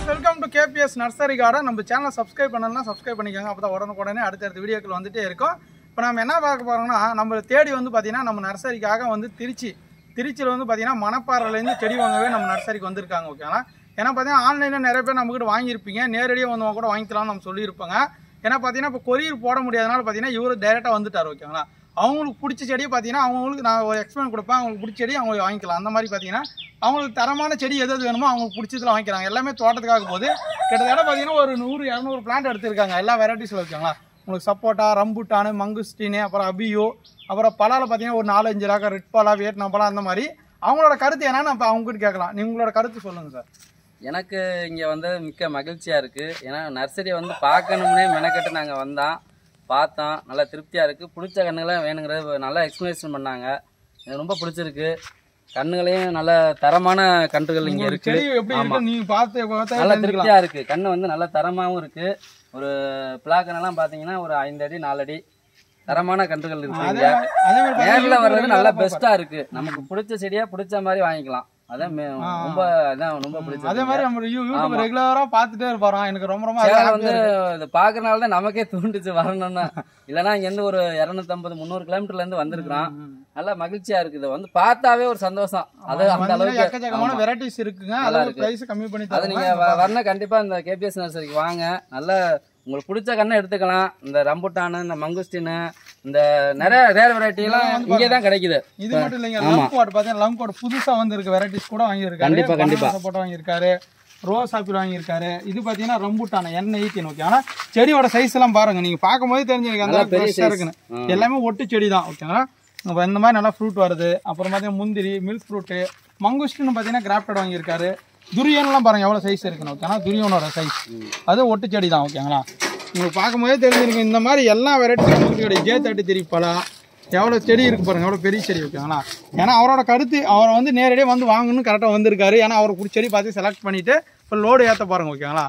Friends welcome to KPS nursery garden நம்ம சேனலை subscribe பண்ணலாம் சப்ஸ்கிரைப் பண்ணிக்கோங்க அப்போ தான் உடனுக்குடனே அடுத்தடுத்த வீடியோக்கள் வந்துட்டே இருக்கும் இப்போ நம்ம என்ன பார்க்க போகிறோம்னா நம்ம தேடி வந்து பார்த்தீங்கன்னா நம்ம நர்சரிக்காக வந்து திருச்சி திருச்சியில் வந்து பார்த்தீங்கன்னா மணப்பாறையிலேருந்து செடி வாங்கவே நம்ம நர்சரிக்கு வந்திருக்காங்க ஓகேங்களா ஏன்னா பார்த்தீங்கன்னா ஆன்லைனில் நிறைய பேர் நம்மக்கிட்ட வாங்கியிருப்பீங்க நேரடியாக வந்து கூட வாங்கிக்கலாம்னு நம்ம சொல்லியிருப்பாங்க ஏன்னா பார்த்தீங்கன்னா இப்போ கொரியர் போட முடியாதனால பார்த்தீங்கன்னா இவர் டைரெக்டாக வந்துட்டார் ஓகேங்களா அவங்களுக்கு பிடிச்ச செடியை பார்த்தீங்கன்னா அவங்களுக்கு நான் ஒரு எக்ஸ்பிளைன் கொடுப்பேன் அவங்களுக்கு பிடிச்ச செடி அவங்க வாங்கிக்கலாம் அந்த மாதிரி பார்த்தீங்கன்னா அவங்களுக்கு தரமான செடி எது எது வேணுமோ அவங்களுக்கு பிடிச்சதுல வாங்கிக்கிறாங்க எல்லாமே தோட்டத்துக்காக போகுது கிட்டத்தட்ட பார்த்தீங்கன்னா ஒரு நூறு இரநூறு பிளான்ட் எடுத்திருக்காங்க எல்லா வெரைட்டிஸில் வச்சுக்கோங்களா உங்களுக்கு சப்போட்டா ரம்புட்டானு மங்குஸ்டினு அப்புறம் அபியோ அப்புறம் பலாவில் பார்த்தீங்கன்னா ஒரு நாலஞ்சு ரகம் ரெட் பலா வியட்நாம் பலா அந்த மாதிரி அவங்களோட கருத்து என்னன்னு அப்போ அவங்ககிட்ட கேட்கலாம் நீ உங்களோட கருத்து சொல்லுங்கள் சார் எனக்கு இங்கே வந்து மிக்க மகிழ்ச்சியாக இருக்குது ஏன்னா நர்சரி வந்து பார்க்கணும்னே மெனக்கெட்டு நாங்கள் வந்தோம் பார்த்தோம் நல்லா திருப்தியாக இருக்குது பிடிச்ச கண்ணுகளை வேணுங்கிறத நல்லா எக்ஸ்ப்ளனேஷன் பண்ணாங்க எனக்கு ரொம்ப பிடிச்சிருக்கு கண்ணுகளையும் நல்ல தரமான கன்றுகள் இங்கே உங்களுக்கு இருக்குது செடி எப்படி இருக்கு நீங்க பார்த்து பார்த்தா நல்ல தெரிஞ்சுக்கலாம். திருப்தியாக இருக்குது கண்ணு வந்து நல்ல தரமாகவும் இருக்குது ஒரு பிளாக்கனெல்லாம் பார்த்தீங்கன்னா ஒரு ஐந்து அடி நாலு அடி தரமான கன்றுகள் இருக்கு அதே இங்கே மாதிரி- அதே மாதிரி நேரில் பார்த்தீங்கன்னா வர்றது நல்லா பார்ப்பேன். பெஸ்ட்டாக இருக்குது நமக்கு பிடிச்ச செடியாக பிடிச்ச மாதிரி வாங்கிக்கலாம் அதான் மே- ரொம்ப அதான் ரொம்ப பிடிச்சது அதே மாதிரி நம்ம யூ- யூடியூப் ரெகுலரா பார்த்துட்டே இருப்பாராம் எனக்கு ரொம்ப ரொம்ப சேலை happy-ஆ வந்து இருக்கு. இது பாக்குறனால தான் நமக்கே தூண்டுச்சு வரணும்னு இல்லைன்னா இங்க இருந்து ஒரு இருநூத்தம்பது முந்நூறு கிலோமீட்டர்ல இருந்து வந்திருக்கிறோம் நல்லா மகிழ்ச்சியா இருக்குது வந்து பார்த்தாவே ஒரு சந்தோஷம் அது அந்த வந்தீங்கன்னா அளவுக்கு எக்கச்சக்கமான ஆமா. வெரைட்டிஸ் இருக்குங்க நல்லா அதோட இருக்கு. பிரைஸ் கம்மி பண்ணி அது தருவாங்க. நீங்க வ- வரணும் கண்டிப்பா இந்த கேபிஎஸ் நர்சரிக்கு வாங்க நல்லா உங்களுக்கு பிடிச்ச கண்ணை எடுத்துக்கலாம் இந்த ரம்புட்டானு இந்த மங்குஸ்டின் இந்த நிறைய ரேர் வெரைட்டி எல்லாம் இங்கே தான் கிடைக்குது இது மட்டும் இல்லைங்க ஆமா. லம் கோட் பாத்தீங்கன்னா லம் கோட் புதுசா வந்திருக்க வெரைட்டிஸ் கூட வாங்கியிருக்காரு கண்டிப்பா, கண்டிப்பா. சப்போட்டா வாங்கியிருக்காரு ரோஸ் ஆப்பிள் வாங்கியிருக்காரு இது பாத்தீங்கன்னா ரம்புட்டான என் எயிட்டின் ஓகே ஆனா செடியோட சைஸ் எல்லாம் பாருங்க நீங்க பார்க்கும்போது தெரிஞ்சிருக்கு அந்த நல்லா பெரிய பெருசா size. இருக்குன்னு எல்லாமே ஒட்டு செடி தான் ஓகேங்களா இப்ப இந்த மாதிரி நல்லா ஃப்ரூட் வருது அப்புறம் பாத்தீங்கன்னா முந்திரி மில்க் ஃப்ரூட்டு மங்குஸ்டின்னு பாத்தீங்கன்னா கிராப்டட் வாங்கியிருக்காரு துரியன்லாம் பாருங்க எவ்வளவு சைஸ் இருக்குன்னு ஓகேங்களா துரியனோட சைஸ் அது ஒட்டு செடி தான் ஓகேங்களா உங்களுக்கு பார்க்கும்போதே தெரிஞ்சிருக்கு இந்த மாதிரி எல்லா வெரைட்டியும் உங்களுக்கு கிடையாது ஜே தேர்ட்டி த்ரீ பழம் எவ்வளோ செடி இருக்கு பாருங்க எவ்வளோ பெரிய செடி ஓகேங்களா ஏன்னா அவரோட கருத்து அவரை வந்து நேரடியாக வந்து வாங்கணும்னு கரெக்டாக வந்திருக்காரு ஏன்னா அவரை பிடிச்ச செடி பார்த்து செலக்ட் பண்ணிட்டு இப்போ லோடு ஏற்ற பாருங்க ஓகேங்களா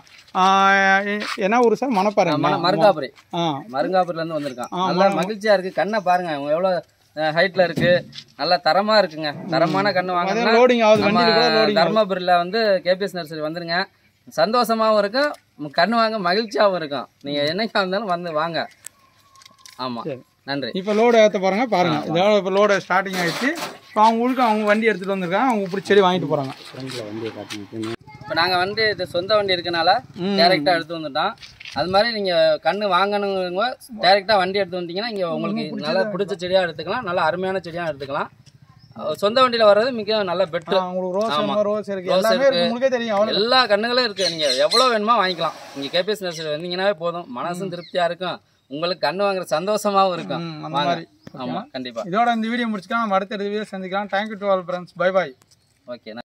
ஆஹ் எ- என்ன ஊர் சார் மணப்பாறை ம- மருங்காபுரி ஆ மருங்காபுரில இருந்து வந்திருக்கான் ஆ, நல்லா மகிழ்ச்சியா இருக்கு கண்ணை பாருங்க அவங்க எவ்வளவு ஹைட்ல இருக்கு நல்லா தரமா இருக்குங்க தரமான கண்ணு வாங்கினா லோடிங் ஆகுது நம்ம வண்டியில் கூட லோடிங் தர்மபுரியில் வந்து கேபிஎஸ் நர்சரி வந்துருங்க சந்தோஷமாவும் இருக்கும் உம் கண்ணு வாங்க மகிழ்ச்சியாவும் இருக்கும் நீங்க என்னைக்கா இருந்தாலும் வந்து வாங்க ஆமா சரி. நன்றி இப்போ லோடு ஏற்ற பாருங்க பாருங்க இதோட இப்போ லோடு ஸ்டார்டிங் ஆயிடுச்சு இப்போ அவங்க ஊருக்கு அவங்க வண்டி எடுத்துகிட்டு வந்திருக்காங்க அவங்க பிடிச்ச செடி வாங்கிட்டு போகிறாங்க இப்போ நாங்க வந்து இது சொந்த வண்டி இருக்கனால டைரெக்டாக எடுத்து வந்துட்டோம் அது மாதிரி நீங்க கண்ணு வாங்கணுங்க டைரெக்டாக வண்டி எடுத்து வந்தீங்கன்னா இங்க உங்களுக்கு நல்லா பிடிச்ச செடியா எடுத்துக்கலாம் நல்லா அருமையான செடியா எடுத்துக்கலாம் அஹ் சொந்த வண்டியில வர்றது மிக நல்ல பெட்ரு உங்களுக்கு ரோஸ் ஆமா. ரோஸ் இருக்கு ரோஸ் எல்லாமே இருக்கு இருக்கு. உங்களுக்கே தெரியும் அவ்வளோ எல்லா கண்ணுகளும் இருக்கு நீங்க எவ்வளவு வேணுமோ வாங்கிக்கலாம் நீங்க கேபிஎஸ் நர்சரி வந்தீங்கன்னாவே போதும் மனசும் திருப்தியா இருக்கும் உங்களுக்கு கண்ணு வாங்குற சந்தோஷமாவும் இருக்கும் ம், அந்த வாங்க மாதிரி. ஆமா கண்டிப்பா இதோட இந்த வீடியோ முடிச்சுக்கலாம் நம்ம அடுத்த வீடியோ சந்திக்கலாம் thank you to all friends bye bye okay